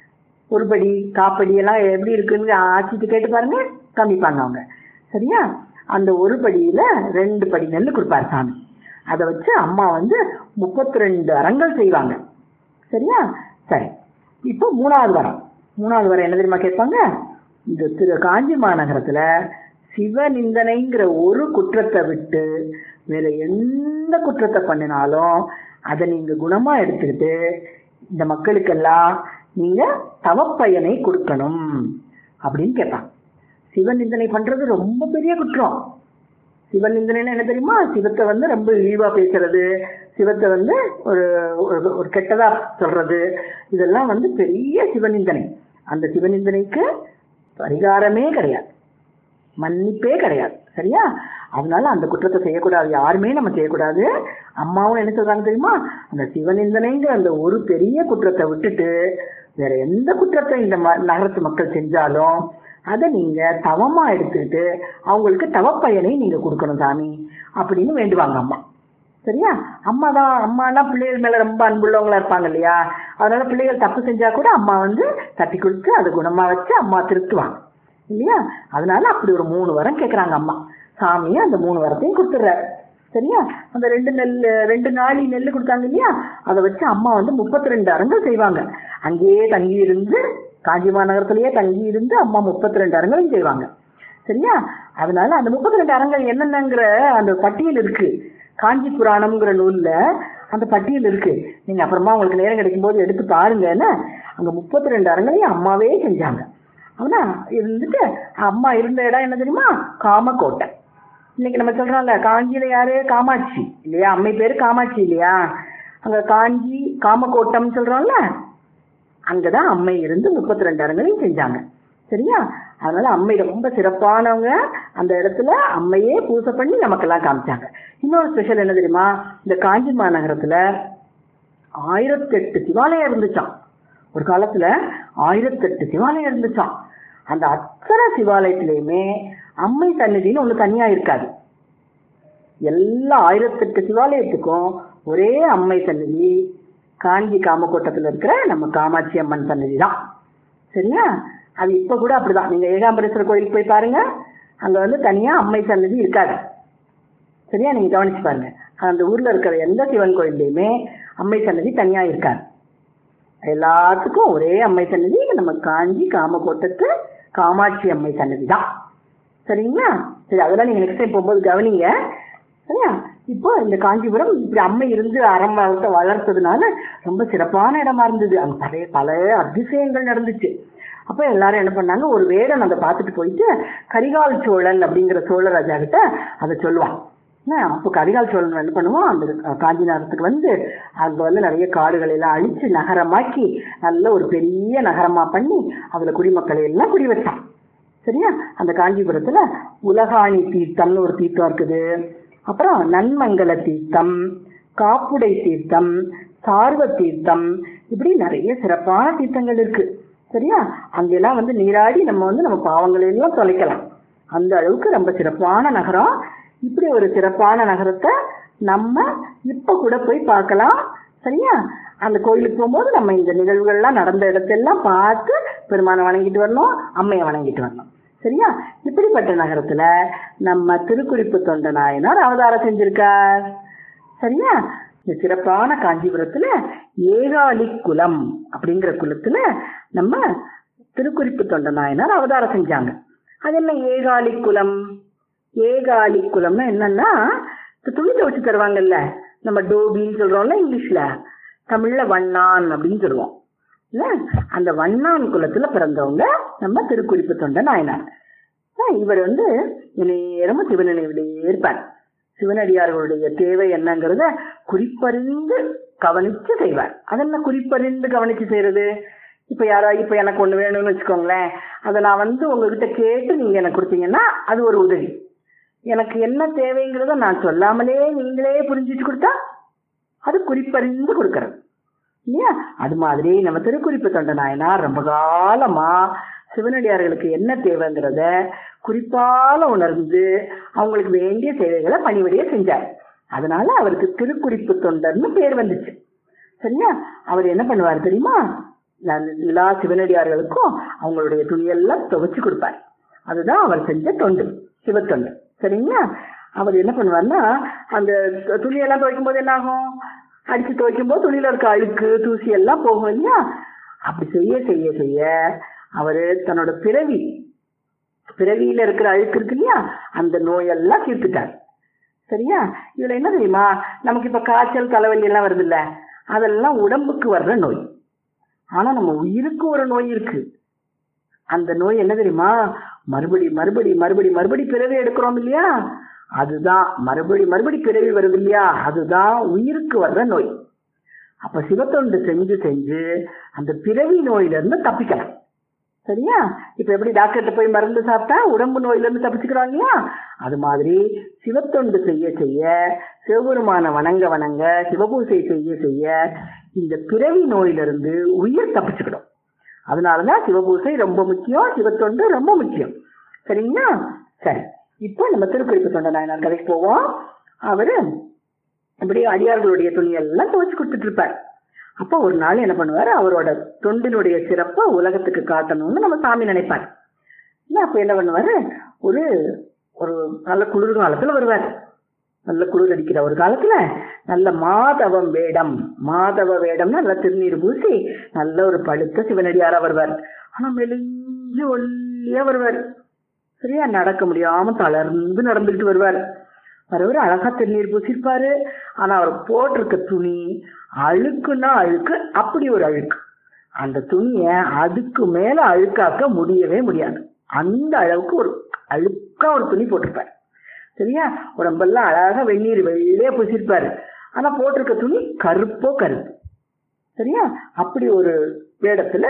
S2: ஒரு படி காப்படி எல்லாம் எப்படி இருக்குன்னு ஆட்சிட்டு கேட்டு பாருங்க காமிப்பாங்க அவங்க சரியா அந்த ஒரு படியில ரெண்டு படி நெல் கொடுப்பாரு சாமி அதை வச்சு அம்மா வந்து முப்பத்தி ரெண்டு அறங்கள் செய்வாங்க சரியா சரி இப்போ மூணாவது வரம் மூணாவது வரம் என்ன தெரியுமா கேட்பாங்க இந்த திரு காஞ்சி மாநகரத்துல சிவநிந்தனைங்கிற ஒரு குற்றத்தை விட்டு வேற எந்த குற்றத்தை பண்ணினாலும் அதை நீங்க குணமா எடுத்துக்கிட்டு இந்த மக்களுக்கெல்லாம் நீங்க தவப்பயனை கொடுக்கணும் அப்படின்னு கேட்பாங்க சிவநிந்தனை பண்றது ரொம்ப பெரிய குற்றம் சிவநிந்தனைன்னு என்ன தெரியுமா சிவத்தை வந்து ரொம்ப இழிவா பேசுறது சிவத்தை வந்து ஒரு ஒரு- ஒரு கெட்டதா சொல்றது இதெல்லாம் வந்து பெரிய சிவநிந்தனை அந்த சிவநிந்தனைக்கு பரிகாரமே கிடையாது மன்னிப்பே கிடையாது சரியா அதனால அந்த குற்றத்தை செய்யக்கூடாது யாருமே நம்ம செய்யக்கூடாது அம்மாவும் என்ன சொல்றாங்க தெரியுமா அந்த சிவநிந்தனைங்கிற அந்த ஒரு பெரிய குற்றத்தை விட்டுட்டு வேற எந்த குற்றத்தை இந்த ம- நகரத்து மக்கள் செஞ்சாலும் அதை நீங்க தவமா எடுத்துக்கிட்டு அவங்களுக்கு தவப்பயனை நீங்க கொடுக்கணும் சாமி அப்படின்னு வேண்டுவாங்க அம்மா சரியா அம்மா தான் அம்மானா பிள்ளைகள் மேல ரொம்ப அன்புள்ளவங்களா இருப்பாங்க இல்லையா அதனால பிள்ளைகள் தப்பு செஞ்சா கூட அம்மா வந்து தட்டி கொடுத்து அதை குணமா வச்சு அம்மா திருத்துவாங்க இல்லையா அதனால அப்படி ஒரு மூணு வரம் கேக்குறாங்க அம்மா சாமியே அந்த மூணு வரத்தையும் கொடுத்துட்றாரு சரியா அந்த ரெண்டு நெல் ரெண்டு நாளி நெல் கொடுத்தாங்க இல்லையா அதை வச்சு அம்மா வந்து முப்பத்தி ரெண்டு அரங்கள் செய்வாங்க அங்கேயே தங்கி இருந்து காஞ்சி மாநகரத்திலேயே தங்கி இருந்து அம்மா முப்பத்தி ரெண்டு அரங்களையும் செய்வாங்க சரியா அதனால அந்த முப்பத்தி ரெண்டு அரங்கள் என்னென்னங்கிற அந்த பட்டியல் இருக்கு காஞ்சி புராணம்ங்கிற நூல்ல அந்த பட்டியல் இருக்கு நீங்க அப்புறமா உங்களுக்கு நேரம் கிடைக்கும் போது எடுத்து பாருங்க என்ன அங்க முப்பத்தி ரெண்டு அரங்களையும் அம்மாவே செஞ்சாங்க அவனா இருந்துட்டு அம்மா இருந்த இடம் என்ன தெரியுமா காமக்கோட்டை இன்னைக்கு நம்ம சொல்றோம்ல காஞ்சியில யாரு காமாட்சி இல்லையா அம்மை பேரு காமாட்சி இல்லையா அங்க காஞ்சி காமக்கோட்டம் சொல்றோம்ல அங்கதான் அம்மை இருந்து முப்பத்தி ரெண்டு அரங்களையும் செஞ்சாங்க சரியா அதனால அம்மை ரொம்ப சிறப்பானவங்க அந்த இடத்துல அம்மையே பூசை பண்ணி நமக்கெல்லாம் காமிச்சாங்க இன்னொரு ஸ்பெஷல் என்ன தெரியுமா இந்த காஞ்சி மாநகரத்துல ஆயிரத்தெட்டு சிவாலயம் இருந்துச்சாம் ஒரு காலத்துல ஆயிரத்தெட்டு சிவாலயம் இருந்துச்சாம் அந்த அத்தனை சிவாலயத்திலையுமே அம்மை சந்நிதின்னு ஒண்ணு தனியா இருக்காது எல்லா ஆயிரத்தெட்டு சிவாலயத்துக்கும் ஒரே அம்மை சந்நிதி காஞ்சி காமக்கோட்டத்துல இருக்கிற நம்ம காமாட்சி அம்மன் சந்நிதி தான் சரியா அது இப்ப கூட அப்படிதான் நீங்க ஏகாம்பரேஸ்வரர் கோயிலுக்கு போய் பாருங்க அங்க வந்து தனியா அம்மை சந்நிதி இருக்காது சரியா நீங்க கவனிச்சு பாருங்க அந்த ஊர்ல இருக்கிற எந்த சிவன் கோயில்லையுமே அம்மை சன்னதி தனியா இருக்காது எல்லாத்துக்கும் ஒரே அம்மை சன்னதி நம்ம காஞ்சி காமக்கோட்டத்து காமாட்சி அம்மை சன்னதி தான் சரிங்களா சரி அதெல்லாம் நீங்க நெக்ஸ்ட் டைம் போகும்போது கவனிங்க சரியா இப்போ இந்த காஞ்சிபுரம் இப்படி அம்மை இருந்து அறம் வளர்த்த வளர்த்ததுனால ரொம்ப சிறப்பான இடமா இருந்தது அங்க பழைய பல அதிசயங்கள் நடந்துச்சு அப்ப எல்லாரும் என்ன பண்ணாங்க ஒரு வேடன் அதை பார்த்துட்டு போயிட்டு கரிகால் சோழன் அப்படிங்கிற சோழ ராஜா கிட்ட அதை சொல்லுவான் என்ன, அப்போ கரிகால் சோழன் என்ன பண்ணுவான் அந்த காஞ்சி நகரத்துக்கு வந்து அங்க வந்து நிறைய காடுகளை எல்லாம் அழிச்சு நகரமாக்கி நல்ல ஒரு பெரிய நகரமா பண்ணி அதுல குடிமக்களை எல்லாம் குடி வச்சான் சரியா அந்த காஞ்சிபுரத்துல உலகாணி தீர்த்தம்னு ஒரு தீர்த்தம் இருக்குது அப்புறம் நன்மங்கல தீர்த்தம் காப்புடை தீர்த்தம் சார்வ தீர்த்தம் இப்படி நிறைய சிறப்பான தீர்த்தங்கள் இருக்கு சரியா அங்கெல்லாம் வந்து நீராடி நம்ம வந்து நம்ம பாவங்களை எல்லாம் தொலைக்கலாம் அந்த அளவுக்கு ரொம்ப சிறப்பான நகரம் இப்படி ஒரு சிறப்பான நகரத்தை நம்ம இப்ப கூட போய் பார்க்கலாம் சரியா அந்த கோயிலுக்கு போகும்போது நம்ம இந்த நிகழ்வுகள்லாம் நடந்த இடத்தெல்லாம் பார்த்து பெருமானை வணங்கிட்டு வரணும் அம்மையை வணங்கிட்டு வரணும் சரியா இப்படிப்பட்ட நகரத்துல நம்ம திருக்குறிப்பு தொண்ட நாயனார் அவதாரம் செஞ்சிருக்கார் சரியா இந்த சிறப்பான காஞ்சிபுரத்துல ஏகாலி குலம் அப்படிங்கிற குலத்துல நம்ம திருக்குறிப்பு தொண்ட நாயனார் அவதாரம் செஞ்சாங்க அது என்ன ஏகாலி குலம் ஏகாலி குலம்னா என்னன்னா இந்த துணி துவைச்சு தருவாங்கல்ல நம்ம டோபின்னு சொல்றோம்ல இங்கிலீஷ்ல தமிழ்ல வண்ணான் அப்படின்னு சொல்லுவோம் இல்ல அந்த வண்ணான் குலத்துல பிறந்தவங்க நம்ம திருக்குறிப்பு தொண்ட நாயனார் ஆஹ் இவர் வந்து நேரமும் சிவநினைவிலேயே இருப்பார் சிவனடியார்களுடைய தேவை என்னங்கிறத குறிப்பறிந்து கவனிச்சு செய்வார் அது என்ன குறிப்பறிந்து கவனிச்சு செய்யறது இப்ப யாரா இப்ப எனக்கு ஒண்ணு வேணும்னு வச்சுக்கோங்களேன் அதை நான் வந்து உங்ககிட்ட கேட்டு நீங்க எனக்கு கொடுத்தீங்கன்னா அது ஒரு உதவி எனக்கு என்ன தேவைங்கிறத நான் சொல்லாமலே நீங்களே புரிஞ்சுட்டு கொடுத்தா அது குறிப்பறிந்து கொடுக்கறது இல்லையா அது மாதிரி நம்ம திருக்குறிப்பு தொண்ட நாயனார் ரொம்ப காலமா சிவனடியார்களுக்கு என்ன தேவைங்கிறத குறிப்பால உணர்ந்து அவங்களுக்கு வேண்டிய சேவைகளை பணிவடிய செஞ்சார் அதனால அவருக்கு திருக்குறிப்பு தொண்டர்னு பேர் வந்துச்சு சரியா அவர் என்ன பண்ணுவார் தெரியுமா நான் எல்லா சிவனடியார்களுக்கும் அவங்களுடைய துணியெல்லாம் துவைச்சு கொடுப்பார் அதுதான் அவர் செஞ்ச தொண்டு சிவத்தொண்டு சரிங்களா அவர் என்ன பண்ணுவார்னா அந்த துணியெல்லாம் துவைக்கும் போது என்ன ஆகும் அடிச்சு துவைக்கும் போது துணியில இருக்க அழுக்கு தூசி எல்லாம் போகும் இல்லையா அப்படி செய்ய செய்ய செய்ய அவரு தன்னோட பிறவி பிறவியில இருக்கிற அழுக்கு இருக்கு இல்லையா அந்த நோயெல்லாம் தீர்த்துட்டார் சரியா இதுல என்ன தெரியுமா நமக்கு இப்ப காய்ச்சல் தலைவலி எல்லாம் வருது இல்ல அதெல்லாம் உடம்புக்கு வர்ற நோய் ஆனா நம்ம உயிருக்கு ஒரு நோய் இருக்கு அந்த நோய் என்ன தெரியுமா மறுபடி மறுபடி மறுபடி மறுபடி பிறவி எடுக்கிறோம் இல்லையா அதுதான் மறுபடி மறுபடி பிறவி வருது இல்லையா அதுதான் உயிருக்கு வர்ற நோய் அப்ப சிவத்தொண்டு செஞ்சு செஞ்சு அந்த பிறவி நோயில இருந்து தப்பிக்கலாம் சரியா இப்ப எப்படி டாக்டர்கிட்ட போய் மருந்து சாப்பிட்டா உடம்பு நோயில இருந்து தப்பிச்சுக்கிறோம் இல்லையா அது மாதிரி சிவத்தொண்டு செய்ய செய்ய சிவபெருமான வணங்க வணங்க சிவபூசை செய்ய செய்ய இந்த பிறவி நோயிலிருந்து உயிர் தப்பிச்சுக்கிடும் அதனாலதான் சிவபூசை ரொம்ப முக்கியம் சிவத்தொண்டு ரொம்ப முக்கியம் சரிங்களா சரி இப்போ நம்ம திருக்குறிப்பு தொண்ட நாயனார் கதைக்கு போவோம் அவரு அப்படியே அடியார்களுடைய துணியெல்லாம் துவைச்சு கொடுத்துட்டு இருப்பார் அப்போ ஒரு நாள் என்ன பண்ணுவார் அவரோட தொண்டினுடைய சிறப்பை உலகத்துக்கு காட்டணும்னு நம்ம சாமி நினைப்பார் அப்ப என்ன பண்ணுவாரு ஒரு ஒரு நல்ல குளிர் காலத்துல வருவார் நல்ல குளிர் அடிக்கிற ஒரு காலத்துல நல்ல மாதவம் வேடம் மாதவ வேடம்னா நல்ல திருநீர் பூசி நல்ல ஒரு பழுத்த சிவனடியாரா வருவார் ஆனா மெலிஞ்சு ஒல்லியா வருவார் சரியா நடக்க முடியாம தளர்ந்து நடந்துகிட்டு வருவார் வரவர் அழகா திருநீர் பூசிருப்பாரு ஆனா அவர் போட்டிருக்க துணி அழுக்குன்னா அழுக்கு அப்படி ஒரு அழுக்கு அந்த துணிய அதுக்கு மேல அழுக்காக்க முடியவே முடியாது அந்த அளவுக்கு ஒரு அழுக்கா ஒரு துணி போட்டிருப்பாரு சரியா உடம்பெல்லாம் அழகா வெந்நீர் வெள்ளையா பூசிருப்பாரு ஆனா போட்டிருக்க துணி கருப்போ கருப்பு சரியா அப்படி ஒரு வேடத்துல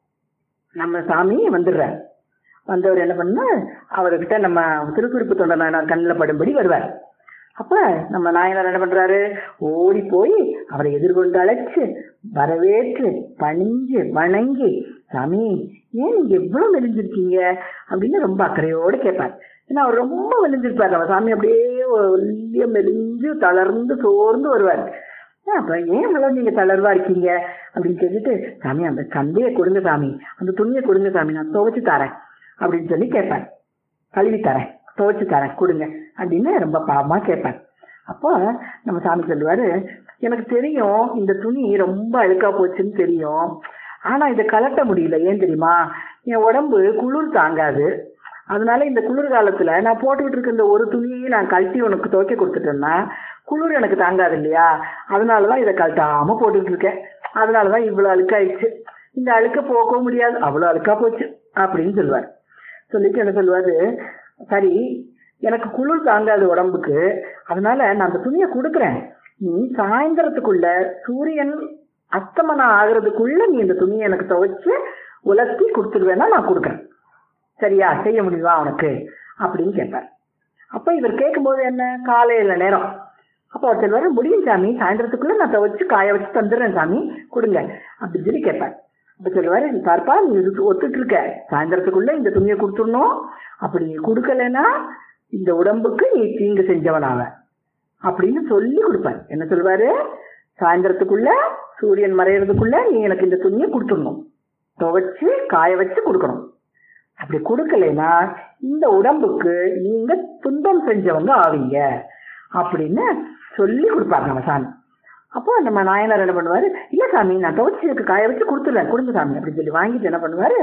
S2: நம்ம சாமி வந்துடுறாரு வந்தவர் என்ன பண்ணா அவர்கிட்ட நம்ம திருக்குறிப்பு தொண்ட நாயனார் கண்ணில் படும்படி வருவார் அப்ப நம்ம நாயனார் என்ன பண்றாரு ஓடி போய் அவரை எதிர்கொண்டு அழைச்சு வரவேற்று பணிஞ்சு வணங்கி சாமி ஏன் நீங்க எவ்வளவு மெலிஞ்சிருக்கீங்க அப்படின்னு ரொம்ப அக்கறையோடு கேட்பார் ஏன்னா அவர் ரொம்ப மெலிஞ்சிருப்பார் நம்ம சாமி அப்படியே ஒல்லிய மெலிஞ்சு தளர்ந்து சோர்ந்து வருவார் அப்ப ஏன் இவ்வளவு நீங்க தளர்வா இருக்கீங்க அப்படின்னு கேட்டுட்டு சாமி அந்த கந்தைய கொடுங்க சாமி அந்த துணியை கொடுங்க சாமி நான் துவைச்சு தரேன் அப்படின்னு சொல்லி கேட்பேன் கழுவி தரேன் துவைச்சு தரேன் கொடுங்க அப்படின்னு ரொம்ப பாவமா கேட்பேன் அப்போ நம்ம சாமி சொல்லுவாரு எனக்கு தெரியும் இந்த துணி ரொம்ப அழுக்கா போச்சுன்னு தெரியும் ஆனா இதை கலட்ட முடியல ஏன் தெரியுமா என் உடம்பு குளிர் தாங்காது அதனால இந்த குளிர் காலத்துல நான் போட்டுக்கிட்டு இருக்க இந்த ஒரு துணியை நான் கழட்டி உனக்கு துவைக்க கொடுத்துட்டேன்னா குளிர் எனக்கு தாங்காது இல்லையா அதனாலதான் இதை கழட்டாம போட்டுக்கிட்டு இருக்கேன் அதனாலதான் இவ்வளவு அழுக்காயிடுச்சு இந்த அழுக்க போக்கவும் முடியாது அவ்வளவு அழுக்கா போச்சு அப்படின்னு சொல்லுவார் சொல்லிட்டு என்ன சொல்லுவாரு சரி எனக்கு குளிர் தாங்காது உடம்புக்கு அதனால நான் அந்த துணியை கொடுக்குறேன் நீ சாயந்தரத்துக்குள்ள சூரியன் அஸ்தமனம் ஆகுறதுக்குள்ள நீ இந்த துணியை எனக்கு துவைச்சு உலர்த்தி கொடுத்துருவேன்னா நான் கொடுக்குறேன் சரியா செய்ய முடியுமா உனக்கு அப்படின்னு கேட்பார் அப்ப இவர் கேட்கும்போது என்ன காலையில நேரம் அப்போ அவர் சொல்வாரு முடியும் சாமி சாயந்தரத்துக்குள்ள நான் துவைச்சு காய வச்சு தந்துடுறேன் சாமி கொடுங்க அப்படின்னு சொல்லி கேட்பார் அப்ப சொல்லுவாரு நீ பார்ப்பா நீ இது ஒத்துட்டு இருக்க சாயந்தரத்துக்குள்ள இந்த துணியை கொடுத்துடணும் அப்படி நீ கொடுக்கலன்னா இந்த உடம்புக்கு நீ தீங்கு செஞ்சவனாவ அப்படின்னு சொல்லி கொடுப்பார் என்ன சொல்வாரு சாயந்தரத்துக்குள்ள சூரியன் மறையறதுக்குள்ள நீ எனக்கு இந்த துணியை கொடுத்துடணும் துவைச்சு காய வச்சு கொடுக்கணும் அப்படி கொடுக்கலைன்னா இந்த உடம்புக்கு நீங்க துன்பம் செஞ்சவங்க ஆவீங்க அப்படின்னு சொல்லி கொடுப்பாங்க நம்ம சாமி அப்போ நம்ம நாயனார் என்ன பண்ணுவாரு இல்ல சாமி நான் துவைச்சு காய வச்சு கொடுத்துருவேன் கொடுங்க சாமி அப்படின்னு சொல்லி வாங்கிட்டு என்ன பண்ணுவாரு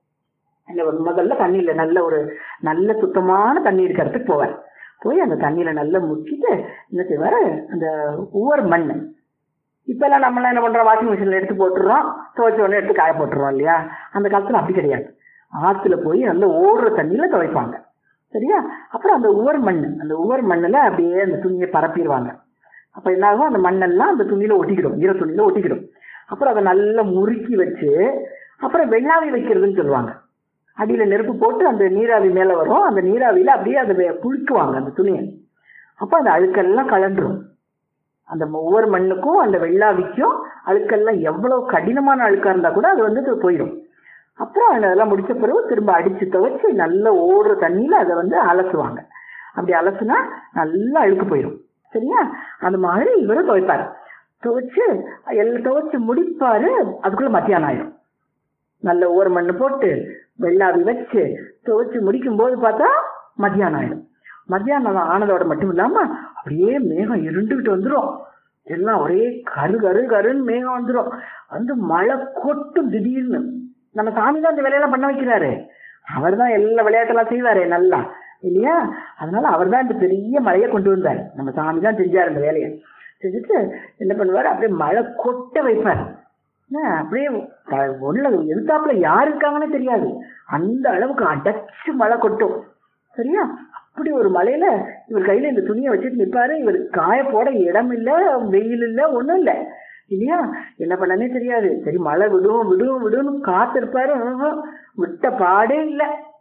S2: அந்த ஒரு முதல்ல தண்ணியில நல்ல ஒரு நல்ல சுத்தமான தண்ணி இருக்கிற இடத்துக்கு போவார் போய் அந்த தண்ணியில நல்லா முக்கிட்டு என்ன செய்வாரு அந்த உவர் மண் இப்பெல்லாம் நம்மளாம் என்ன பண்றோம் வாஷிங் மிஷின்ல எடுத்து போட்டுறோம் துவைச்ச உடனே எடுத்து காய போட்டுறோம் இல்லையா அந்த காலத்துல அப்படி கிடையாது ஆத்துல போய் நல்ல ஓடுற தண்ணியில துவைப்பாங்க சரியா அப்புறம் அந்த உவர் மண் அந்த உவர் மண்ணுல அப்படியே அந்த துணியை பரப்பிடுவாங்க அப்ப என்ன ஆகும் அந்த மண்ணெல்லாம் அந்த துணியில ஒட்டிக்கிடும் ஈர துணியில ஒட்டிக்கிடும் அப்புறம் அதை நல்லா முறுக்கி வச்சு அப்புறம் வெள்ளாவி வைக்கிறதுன்னு சொல்லுவாங்க அடியில நெருப்பு போட்டு அந்த நீராவி மேல வரும் அந்த நீராவியில அப்படியே அதை வே- புளிக்குவாங்க அந்த துணியை அப்ப அந்த அழுக்கெல்லாம் கலண்டுரும் அந்த ஒவ்வொரு மண்ணுக்கும் அந்த வெள்ளாவிக்கும் அழுக்கெல்லாம் எவ்வளவு கடினமான அழுக்கா இருந்தா கூட அது வந்து அது போயிடும் அப்புறம் அதெல்லாம் முடிச்ச பிறகு திரும்ப அடிச்சு துவைச்சு நல்ல ஓடுற தண்ணியில அதை வந்து அலசுவாங்க அப்படி அலசுனா நல்லா அழுக்கு போயிடும் சரியா அந்த மாதிரி இவரும் துவைப்பாரு துவைச்சு எல்லாம் துவைச்சு முடிப்பாரு அதுக்குள்ள மத்தியானம் ஆயிடும் நல்ல ஓர மண்ணு போட்டு வெள்ளாவி வச்சு துவைச்சு முடிக்கும் போது பார்த்தா மத்தியானம் ஆயிடும் மத்தியானம் ஆனதோட மட்டும் இல்லாம அப்படியே மேகம் இருண்டுகிட்டு வந்துரும் எல்லாம் ஒரே கரு கரு கருன்னு மேகம் வந்துரும் வந்து மழை கொட்டும் திடீர்னு நம்ம சாமி தான் இந்த வேலையெல்லாம் பண்ண வைக்கிறாரு அவர் தான் எல்லா விளையாட்டெல்லாம் செய்வாரு நல்லா இல்லையா அதனால அவர் தான் இந்த பெரிய மழையை கொண்டு வந்தார் நம்ம சாமி தான் செஞ்சார் இந்த வேலையை செஞ்சுட்டு என்ன பண்ணுவார் அப்படியே மழை கொட்ட வைப்பார் என்ன, அப்படியே த- உள்ள எதிர்த்தாப்புல யார் இருக்காங்கன்னே தெரியாது அந்த அளவுக்கு அடைச்சு மழை கொட்டும் சரியா அப்படி ஒரு மலையில இவர் கையில இந்த துணியை வச்சுட்டு நிப்பாரு இவர் காய போட இடம் இல்ல வெயில் இல்ல ஒண்ணும் இல்ல இல்லையா என்ன பண்ணனே தெரியாது சரி மழை விடும் விடும் விடும்னு காத்திருப்பாரு ஆஹா, விட்ட பாடே இல்ல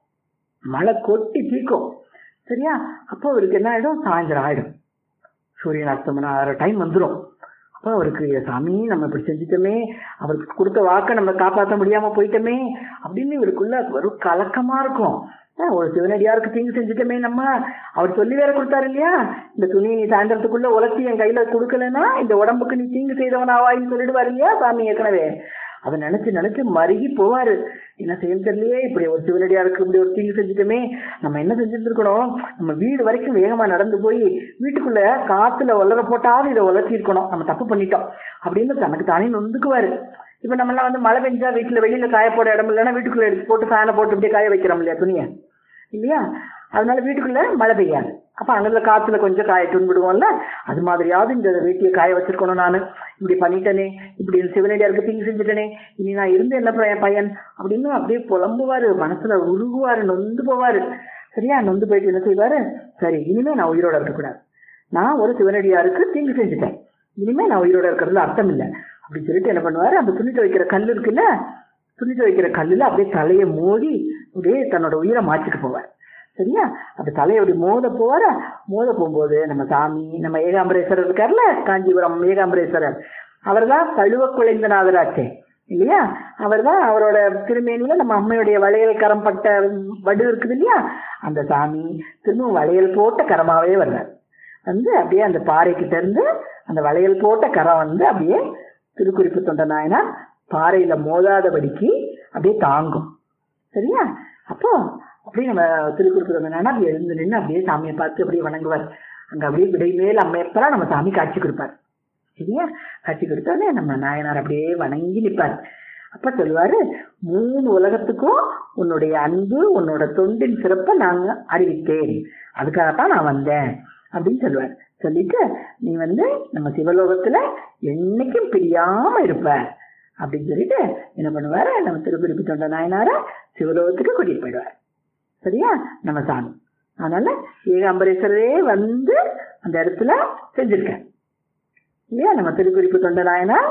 S2: மழை கொட்டி தீக்கும் சரியா அப்போ அவருக்கு என்ன ஆயிடும் சாயந்தரம் ஆயிடும் சூரியன் அஸ்தமனம் ஆகிற டைம் வந்துடும் அப்போ அவருக்கு சாமி நம்ம இப்படி செஞ்சுட்டோமே அவருக்கு கொடுத்த வாக்கை நம்ம காப்பாற்ற முடியாம போயிட்டோமே அப்படின்னு இவருக்குள்ள ஒரு கலக்கமா இருக்கும் அஹ் ஒரு சிவனடியாருக்கு தீங்கு செஞ்சுட்டோமே நம்ம அவர் சொல்லி வேற கொடுத்தாரு இல்லையா இந்த துணி நீ சாயந்தரத்துக்குள்ள உலர்த்தி என் கையில கொடுக்கலன்னா இந்த உடம்புக்கு நீ தீங்கு செய்தவன் ஆவாயின்னு சொல்லிடுவாரு இல்லையா சாமி ஏற்கனவே அதை நினைச்சு நினைச்சு மருகி போவாரு என்ன செய்ய தெரியலையே இப்படி ஒரு சிவனடியாருக்கு இப்படி ஒரு தீங்கு செஞ்சுட்டோமே நம்ம என்ன செஞ்சிருந்துருக்கணும் நம்ம வீடு வரைக்கும் வேகமா நடந்து போய் வீட்டுக்குள்ள காத்துல உலர போட்டாவது இதை உலர்த்தி இருக்கணும் நம்ம தப்பு பண்ணிட்டோம் அப்படின்னு தனக்கு தானே நொந்துக்குவாரு இப்ப நம்ம எல்லாம் வந்து மழை பெஞ்சா வீட்டுல வெளியில காய போட இடம் இல்லைன்னா வீட்டுக்குள்ள எடுத்து போட்டு ஃபேனை போட்டு இப்படியே காய வைக்கிறோம் இல்லையா துணியை இல்லையா அதனால வீட்டுக்குள்ள மழை பெய்யாது அப்ப அங்கல காத்துல கொஞ்சம் காயட்டுன்னு விடுவோம்ல அது மாதிரியாவது இந்த வீட்டையை காய வச்சிருக்கணும் நானு இப்படி பண்ணிட்டேனே இப்படி சிவனடியாருக்கு தீங்கு செஞ்சுட்டேனே இனி நான் இருந்து என்ன பய- பயன் அப்படின்னு அப்படியே புலம்புவாரு மனசுல உருகுவாரு நொந்து போவாரு சரியா நொந்து போயிட்டு என்ன செய்வாரு சரி இனிமே நான் உயிரோட இருக்கக்கூடாது நான் ஒரு சிவனடியாருக்கு தீங்கு செஞ்சுட்டேன் இனிமே நான் உயிரோட இருக்கிறதுல அர்த்தம் இல்லை அப்படின்னு சொல்லிட்டு என்ன பண்ணுவாரு அந்த துணி துவைக்கிற கல் இருக்குல்ல துணி துவைக்கிற கல்லுல அப்படியே தலையை மோதி அப்படியே தன்னோட உயிரை மாற்றிட்டு போவார் சரியா அந்த தலையை அப்படி மோத போவார மோத போகும்போது நம்ம சாமி நம்ம ஏகாம்பரேஸ்வரர் இருக்கார்ல காஞ்சிபுரம் ஏகாம்பரேஸ்வரர் அவர்தான் கழுவ குலைந்தநாதராச்சே இல்லையா அவர்தான் அவரோட திருமேனியில நம்ம அம்மையுடைய வளையல் கரம் பட்ட வடு இருக்குது இல்லையா அந்த சாமி திரும்பவும் வளையல் போட்ட கரமாவே வர்றார் வந்து அப்படியே அந்த பாறை கிட்ட இருந்து அந்த வளையல் போட்ட கரம் வந்து அப்படியே திருக்குறிப்பு தொண்ட நாயனார் பாறையில மோதாதபடிக்கு அப்படியே தாங்கும் சரியா அப்போ அப்படியே நம்ம திருக்குறிப்பு தொண்ட நாயனார் அப்படியே எழுந்து நின்று அப்படியே சாமியை பார்த்து அப்படியே வணங்குவார் அங்க அப்படியே விடைமேல் அம்மையப்பெல்லாம் நம்ம சாமி காட்சி கொடுப்பார் சரியா காட்சி கொடுத்தோடனே நம்ம நாயனார் அப்படியே வணங்கி நிற்பார் அப்ப சொல்லுவாரு மூணு உலகத்துக்கும் உன்னுடைய அன்பு உன்னோட தொண்டின் சிறப்பை நாங்க அறிவித்தேன் அதுக்காகத்தான் நான் வந்தேன் அப்படின்னு சொல்லுவார் சொல்லிட்டு நீ வந்து நம்ம சிவலோகத்துல என்னைக்கும் பிரியாம இருப்ப அப்படின்னு சொல்லிட்டு என்ன பண்ணுவாரு நம்ம திருக்குறிப்பு தொண்ட நாயனார சிவலோகத்துக்கு கூட்டிட்டு போயிடுவார் சரியா நம்ம சாமி அதனால ஏகாம்பரேஸ்வரரே வந்து அந்த இடத்துல செஞ்சிருக்கேன் இல்லையா நம்ம திருக்குறிப்பு தொண்ட நாயனார்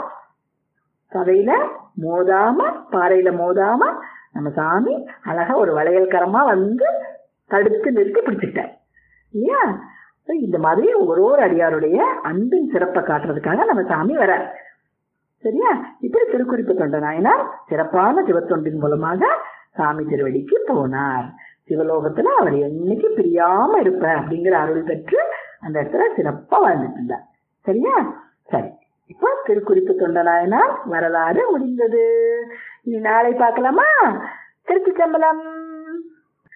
S2: சதையில மோதாம பாறையில மோதாம நம்ம சாமி அழகா ஒரு வளையல் கரமா வந்து தடுத்து நிறுத்தி பிடிச்சிட்டார் இல்லையா So, இந்த மாதிரி ஒரு ஒரு அடியாருடைய அன்பின் சிறப்பை காட்டுறதுக்காக நம்ம சாமி வர சரியா இப்படி திருக்குறிப்பு தொண்ட நாயனார் சிறப்பான சிவத்தொண்டின் மூலமாக சாமி திருவடிக்கு போனார் சிவலோகத்துல அவர் என்னைக்கு பிரியாம இருப்ப அப்படிங்கிற அருள் பெற்று அந்த இடத்துல சிறப்பா வாழ்ந்துட்டு இருந்தார் சரியா சரி இப்போ திருக்குறிப்பு தொண்ட நாயனார் வரலாறு முடிந்தது இனி நாளை பார்க்கலாமா திருச்சி சம்பளம்